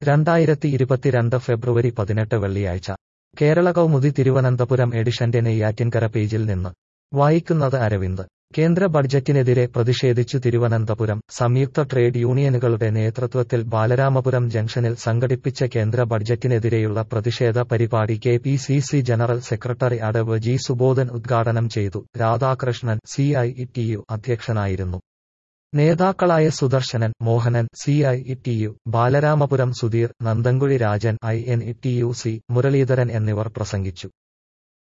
രണ്ടായിരത്തി ഇരുപത്തിരണ്ട് ഫെബ്രുവരി പതിനെട്ട് വെള്ളിയാഴ്ച കേരള കൗമുദി തിരുവനന്തപുരം എഡിഷന്റെ നെയ്യാറ്റിൻകര പേജിൽ നിന്ന് വായിക്കുന്നത് അരവിന്ദ് കേന്ദ്ര ബഡ്ജറ്റിനെതിരെ പ്രതിഷേധിച്ചു തിരുവനന്തപുരം സംയുക്ത ട്രേഡ് യൂണിയനുകളുടെ നേതൃത്വത്തിൽ ബാലരാമപുരം ജംഗ്ഷനിൽ സംഘടിപ്പിച്ച കേന്ദ്ര ബഡ്ജറ്റിനെതിരെയുള്ള പ്രതിഷേധ പരിപാടി K P C C general secretary അടവ് ജി സുബോധൻ ഉദ്ഘാടനം ചെയ്തു Radhakrishnan C I T U അധ്യക്ഷനായിരുന്നു നേതാക്കളായ Sudarsanan Mohanan C I T U Balaramapuram Sudheer Nandankuzhi Rajan I N T U C Muraleedharan എന്നിവർ പ്രസംഗിച്ചു